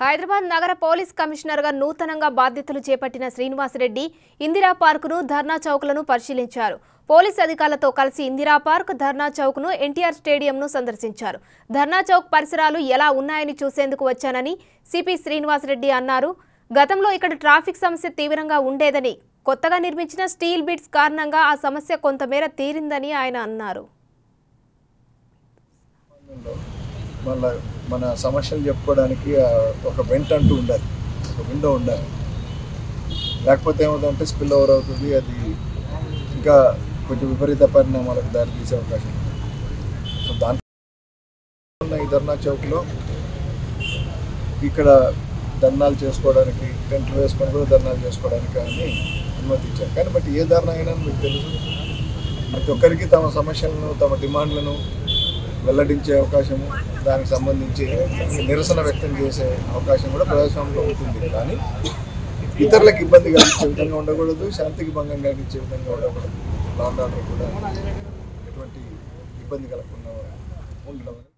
హైదరాబాద్ నగర పోలీస్ కమిషనర్గా నూతనంగా బాధ్యతలు చేపట్టిన శ్రీనివాసరెడ్డి ఇందిరా పార్కును ధర్నా చౌక్లను పరిశీలించారు పోలీస్ అధికారులతో కలిసి ఇందిరా పార్క్ ధర్నా చౌక్ను ఎన్టీఆర్ స్టేడియంను సందర్శించారు ధర్నా చౌక్ పరిసరాలు ఎలా ఉన్నాయని చూసేందుకు వచ్చానని సిపి శ్రీనివాసరెడ్డి అన్నారు గతంలో ఇక్కడ ట్రాఫిక్ సమస్య తీవ్రంగా ఉండేదని కొత్తగా నిర్మించిన స్టీల్ బిట్స్ కారణంగా ఆ సమస్య కొంతమేర తీరిందని ఆయన అన్నారు లో మళ్ళా మన సమస్యలు చెప్పుకోవడానికి ఆ, ఒక వెంట అంటూ ఉండాలి ఒక విండో ఉండాలి లేకపోతే ఏమవుతుందంటే స్పిల్ ఓవర్ అవుతుంది అది ఇంకా కొంచెం విపరీత పరిణామాలకు దారి తీసే అవకాశం ఉంది సో దాంట్లో ఉన్న ఈ ధర్నా చౌక్లో ఇక్కడ ధర్నాలు చేసుకోవడానికి టెంట్లు వేసుకొని కూడా ధర్నాలు చేసుకోవడానికి అని అనుమతించారు కానీ బట్ ఏ ధర్నా అయినా మీకు తెలుసు ప్రతి ఒక్కరికి తమ సమస్యలను తమ డిమాండ్లను వెల్లడించే అవకాశము దానికి సంబంధించి నిరసన వ్యక్తం చేసే అవకాశం కూడా ప్రజాస్వామ్యంలో ఉంటుంది కానీ ఇతరులకు ఇబ్బంది కలిగించే విధంగా ఉండకూడదు శాంతికి భంగం కలిగించే విధంగా ఉండకూడదు లాండ్ ఆర్డర్ కూడా ఎటువంటి ఇబ్బంది కలగకుండా ఉండడం అనేది